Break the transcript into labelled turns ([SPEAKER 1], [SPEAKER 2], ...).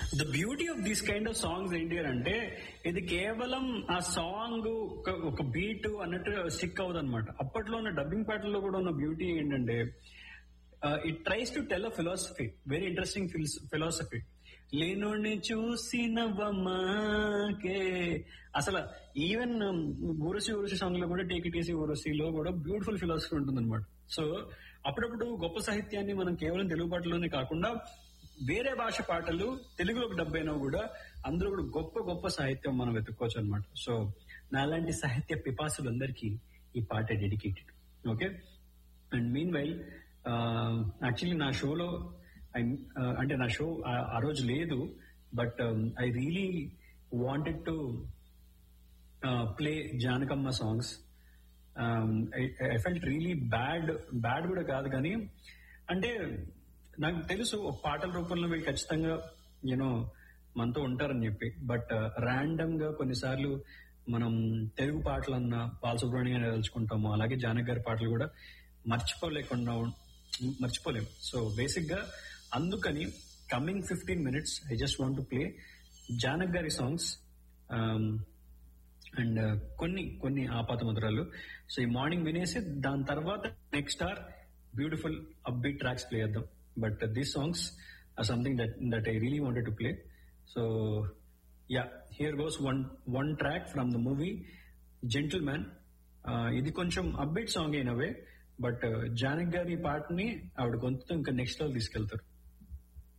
[SPEAKER 1] the beauty of these kind of songs ఏంటి అని అంటే ఇది కేవలం ఆ సాంగ్ ఒక బీట్ అన్నట్టు స్టిక్ అవుతుంది అనమాట అప్పట్లో ఉన్న డబ్బింగ్ పాటల్లో కూడా ఉన్న బ్యూటీ ఏంటంటే it tries to tell a philosophy very interesting philosophy లేనుని చూసినవమ్మాకే అసలు ఈవెన్ ఊరసి ఊరసి సాంగ్ లో కూడా టేక్ ఇట్ ఈసీ ఊరసిలో కూడా బ్యూటిఫుల్ ఫిలాసఫీ ఉంటుంది అనమాట సో అప్పుడప్పుడు గొప్ప సాహిత్యాన్ని మనం కేవలం తెలుగు పాటలోనే కాకుండా వేరే భాష పాటలు తెలుగులోకి డబ్బైనా కూడా అందులో కూడా గొప్ప గొప్ప సాహిత్యం మనం వెతుక్కోవచ్చు అనమాట సో నాలాంటి సాహిత్య పిపాసులందరికీ ఈ పాట dedicated okay and meanwhile actually నా షోలో అంటే నా షో ఆ రోజు లేదు but I really wanted to play Janakamma songs I felt really bad bad కూడా కాదు కానీ అంటే నాకు తెలుసు ఒక పాటల రూపంలో వీళ్ళు ఖచ్చితంగా యూనో మనతో ఉంటారని చెప్పి బట్ ర్యాండమ్ గా కొన్నిసార్లు మనం తెలుగు పాటలన్నా బాలసుబ్రహ్మణ్యం తలుచుకుంటాము అలాగే జానక్ గారి పాటలు కూడా మర్చిపోలేకుండా మర్చిపోలేము సో బేసిక్ గా అందుకని coming fifteen minutes I just want to play Janaki గారి సాంగ్స్ అండ్ కొన్ని కొన్ని ఆపాత ముద్రాలు సో ఈ మార్నింగ్ వినేసి దాని తర్వాత next are beautiful upbeat tracks play చేద్దాం but these songs are something that that I really wanted to play so yeah here goes one one track from the movie Gentleman ఇది కొంచెం upbeat song అయినవే but Janaki గారి పాటని ఆవిడ గొంతుతో ఇంకా next level తీసుకెళ్తారు